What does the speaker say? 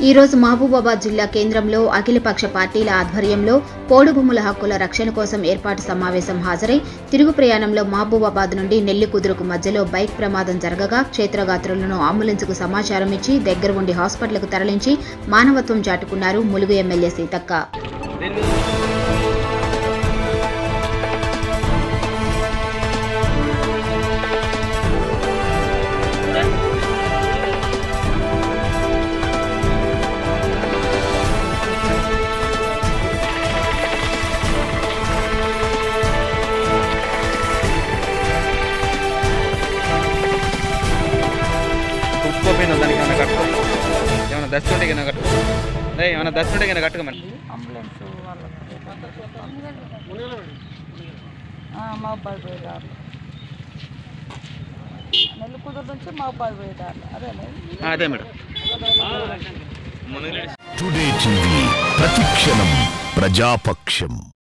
ఈ రోజు మహబూబాబాద్ జిల్లా కేంద్రంలో అఖిలపక్ష పార్టీల ఆధ్వర్యంలో పోడు భూముల హక్కుల రక్షణ కోసం ఏర్పాటు సమావేశం హాజరై తిరుగు ప్రయాణంలో మహబూబాబాద్ నుండి నెల్లికుదురుకు మధ్యలో బైక్ ప్రమాదం జరగగా క్షేత్రగాత్రులను అంబులెన్స్కు సమాచారం ఇచ్చి దగ్గర ఉండి హాస్పిటల్కు తరలించి మానవత్వం చాటుకున్నారు ములుగు ఎమ్మెల్యే సీతక్క ఉప్పుకోపోయినా దానికి ఏమైనా కట్టుకో ఏమైనా దస్తు ఉంటే కింద కట్టుకో అదే ఏమైనా దస్తు ఉంటే కింద కట్టుకోమని అంబులెన్స్ వాళ్ళకి మహబాద్ పోయేదారు నెల్లికుదురు నుంచి మహబాద్ పోయేదారు అదేనే ఆ, అదే మేడం టుడే టీవీ ప్రతిక్షణం ప్రజాపక్షం